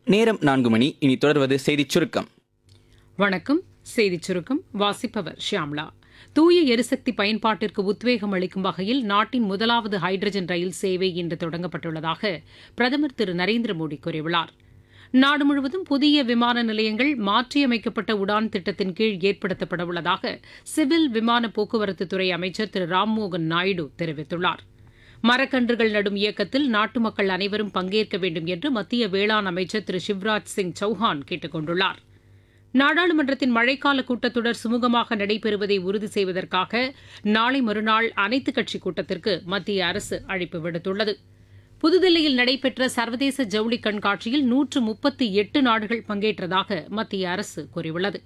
நேரம் நான்கு மணி இனி தொடர்வது செய்திச் சுருக்கம் வணக்கம் செய்திச் சுருக்கம் வாசிப்பவர் ஷியாம்லா தூய எரிசக்தி பயன்பாட்டிற்கு உத்வேகம் அளிக்கும் வகையில் நாட்டின் முதலாவது ஹைட்ரஜன் ரயில் சேவை இன்று தொடங்கப்பட்டுள்ளதாக பிரதமர் திரு நரேந்திர மோடி கூறியுள்ளார் நாடு முழுவதும் புதிய விமான நிலையங்கள் மாற்றியமைக்கப்பட்ட உடான் திட்டத்தின் கீழ் ஏற்படுத்தப்பட உள்ளதாக சிவில் விமான போக்குவரத்துத்துறை அமைச்சர் திரு ராம்மோகன் நாயுடு தெரிவித்துள்ளார் மரக்கன்றுகள் நடும் இயக்கத்தில் நாட்டு மக்கள் அனைவரும் பங்கேற்க வேண்டும் என்று மத்திய வேளாண் அமைச்சர் திரு சிவராஜ் சிங் சௌஹான் கேட்டுக் கொண்டுள்ளார் நாடாளுமன்றத்தின் மழைக்கால கூட்டத்தொடர் சுமூகமாக நடைபெறுவதை உறுதி செய்வதற்காக நாளை மறுநாள் அனைத்துக் கட்சி கூட்டத்திற்கு மத்திய அரசு அழைப்பு விடுத்துள்ளது புதுதில்லியில் நடைபெற்ற சர்வதேச ஜவுளி கண்காட்சியில் நூற்று முப்பத்தி எட்டு நாடுகள் பங்கேற்றதாக மத்திய அரசு கூறியுள்ளது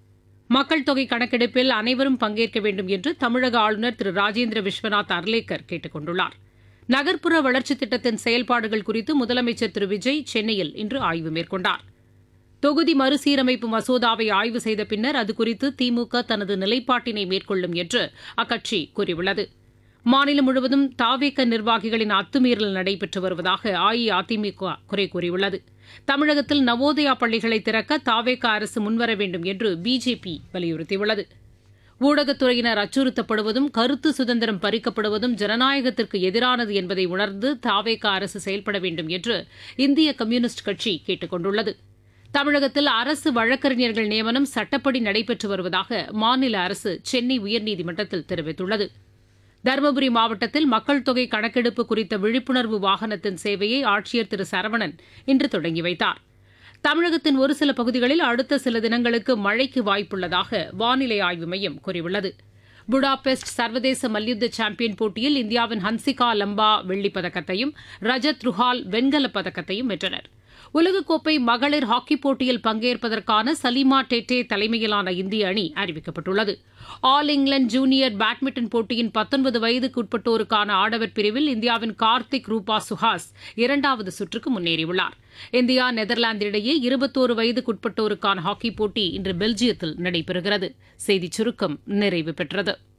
மக்கள் தொகை கணக்கெடுப்பில் அனைவரும் பங்கேற்க வேண்டும் என்று தமிழக ஆளுநர் திரு ராஜேந்திர விஸ்வநாத் அர்லேக்கர் கேட்டுக் கொண்டுள்ளார் நகர்ப்புற வளர்ச்சித் திட்டத்தின் செயல்பாடுகள் குறித்து முதலமைச்சர் திரு விஜய் சென்னையில் இன்று ஆய்வு மேற்கொண்டார் தொகுதி மறுசீரமைப்பு மசோதாவை ஆய்வு செய்த பின்னர் அது குறித்து திமுக தனது நிலைப்பாட்டினை மேற்கொள்ளும் என்று அக்கட்சி கூறியுள்ளது மாநிலம் முழுவதும் தாவேக்க நிர்வாகிகளின் அத்துமீறல் நடைபெற்று வருவதாக அஇஅதிமுக குறை கூறியுள்ளது தமிழகத்தில் நவோதயா பள்ளிகளை திறக்க தாவேக்க அரசு முன்வர வேண்டும் என்று பிஜேபி வலியுறுத்தியுள்ளது ஊடகத்துறையினர் அச்சுறுத்தப்படுவதும் கருத்து சுதந்திரம் பறிக்கப்படுவதும் ஜனநாயகத்திற்கு எதிரானது என்பதை உணர்ந்து தாவேக அரசு செயல்பட வேண்டும் என்று இந்திய கம்யூனிஸ்ட் கட்சி கேட்டுக் கொண்டுள்ளது தமிழகத்தில் அரசு வழக்கறிஞர்கள் நியமனம் சட்டப்படி நடைபெற்று வருவதாக மாநில அரசு சென்னை உயர்நீதிமன்றத்தில் தெரிவித்துள்ளது தருமபுரி மாவட்டத்தில் மக்கள் தொகை கணக்கெடுப்பு குறித்த விழிப்புணர்வு வாகனத்தின் சேவையை ஆட்சியர் திரு சரவணன் இன்று தொடங்கி வைத்தார் தமிழகத்தின் ஒரு சில பகுதிகளில் அடுத்த சில தினங்களுக்கு மழைக்கு வாய்ப்புள்ளதாக வானிலை ஆய்வு மையம் கூறியுள்ளது புடாபெஸ்ட் சர்வதேச மல்யுத்த சாம்பியன் போட்டியில் இந்தியாவின் ஹன்சிகா லம்பா வெள்ளிப் பதக்கத்தையும் ரஜத் ருஹால் வெண்கலப் பதக்கத்தையும் வென்றனர் உலகக்கோப்பை மகளிர் ஹாக்கிப் போட்டியில் பங்கேற்பதற்கான சலீமா டெட்டே தலைமையிலான இந்திய அணி அறிவிக்கப்பட்டுள்ளது ஆல் இங்கிலாந்து ஜூனியர் பேட்மிண்டன் போட்டியின் பத்தொன்பது வயதுக்குட்பட்டோருக்கான ஆடவர் பிரிவில் இந்தியாவின் கார்த்திக் ரூபா சுஹாஸ் இரண்டாவது சுற்றுக்கு முன்னேறியுள்ளார் இந்தியா நெதர்லாந்து இடையே இருபத்தோரு வயதுக்குட்பட்டோருக்கான ஹாக்கிப் போட்டி இன்று பெல்ஜியத்தில் நடைபெறுகிறது செய்திச் சுருக்கம் நிறைவு பெற்றது